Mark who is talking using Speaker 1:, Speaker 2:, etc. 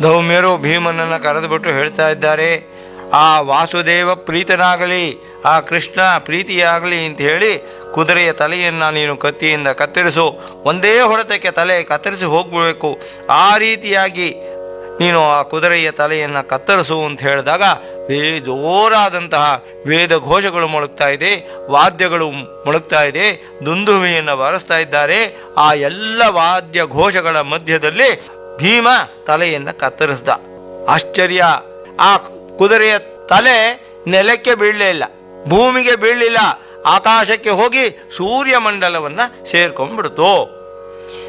Speaker 1: ಧೌಮ್ಯರು ಭೀಮನನ್ನು ಕರೆದುಬಿಟ್ಟು ಹೇಳ್ತಾ ಇದ್ದಾರೆ ಆ ವಾಸುದೇವ ಪ್ರೀತನಾಗಲಿ ಆ ಕೃಷ್ಣ ಪ್ರೀತಿಯಾಗಲಿ ಅಂತ ಹೇಳಿ ಕುದುರೆಯ ತಲೆಯನ್ನು ನೀನು ಕತ್ತಿಯಿಂದ ಕತ್ತರಿಸು ಒಂದೇ ಹೊಡೆತಕ್ಕೆ ತಲೆ ಕತ್ತರಿಸಿ ಹೋಗಬೇಕು ಆ ರೀತಿಯಾಗಿ ನೀನು ಆ ಕುದುರೆಯ ತಲೆಯನ್ನು ಕತ್ತರಿಸು ಅಂತ ಹೇಳಿದಾಗ ವೇ ಜೋರಾದಂತಹ ವೇದ ಘೋಷಗಳು ಮೊಳಗ್ತಾ ಇದೆ ವಾದ್ಯಗಳು ಮೊಳಗ್ತಾ ಇದೆ ದುಂದುವೆಯನ್ನು ಬಾರಿಸ್ತಾ ಇದ್ದಾರೆ ಆ ಎಲ್ಲ ವಾದ್ಯ ಘೋಷಗಳ ಮಧ್ಯದಲ್ಲಿ ಭೀಮ ತಲೆಯನ್ನು ಕತ್ತರಿಸ್ದ ಆಶ್ಚರ್ಯ ಆ ಕುದುರೆಯ ತಲೆ ನೆಲಕ್ಕೆ ಬೀಳಲೇ ಇಲ್ಲ ಭೂಮಿಗೆ ಬೀಳಲಿಲ್ಲ ಆಕಾಶಕ್ಕೆ ಹೋಗಿ ಸೂರ್ಯಮಂಡಲವನ್ನು ಸೇರ್ಕೊಂಡ್ಬಿಡ್ತು